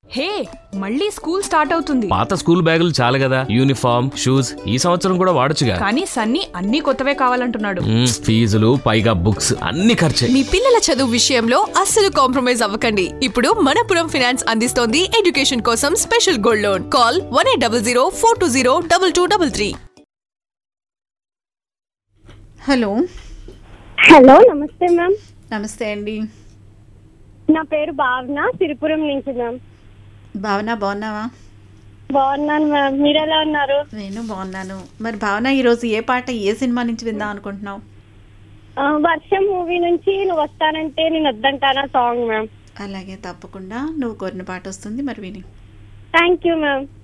హే మళ్ళీ school start అవుతుంది పాత స్కూల్ బ్యాగులు చాలు కదా యూనిఫామ్ షూస్ ఈ సంవత్సరం కూడా వాడొచ్చుగా కానీ సన్నీ అన్ని కొత్తవే కావాలంటున్నాడు మ్మ్, ఫీజులు పైగా బుక్స్ అన్ని ఖర్చే మీ పిల్లల చదువు విషయంలో అస్సలు కాంప్రమైజ్ అవ్వకండి ఇప్పుడు మనపురం ఫినాన్స్ అందిస్తోంది ఎడ్యుకేషన్ కోసం special gold loan call one eight double zero four two zero double two double three hello hello నమస్తే మ్యామ్ నమస్తే అండి నా పేరు భావన సిరిపురం నుంచి మ్యామ్ భావన బాగున్నావా బాగున్నాను మ్యామ్ మీరు ఎలా ఉన్నారు నేను బాగున్నాను మరి భావన ఈరోజు ఏ పాట ఏ సినిమా నుంచి విందాం అనుకుంటున్నావు ఆ, వర్షం మూవీ నుంచి నువ్వు వస్తానంటే నేను వద్దంటానా సాంగ్ మ్యామ్ అలాగే తప్పకుండా నువ్వు కోరిన పాట వస్తుంది మరి విని థ్యాంక్ యూ మ్యామ్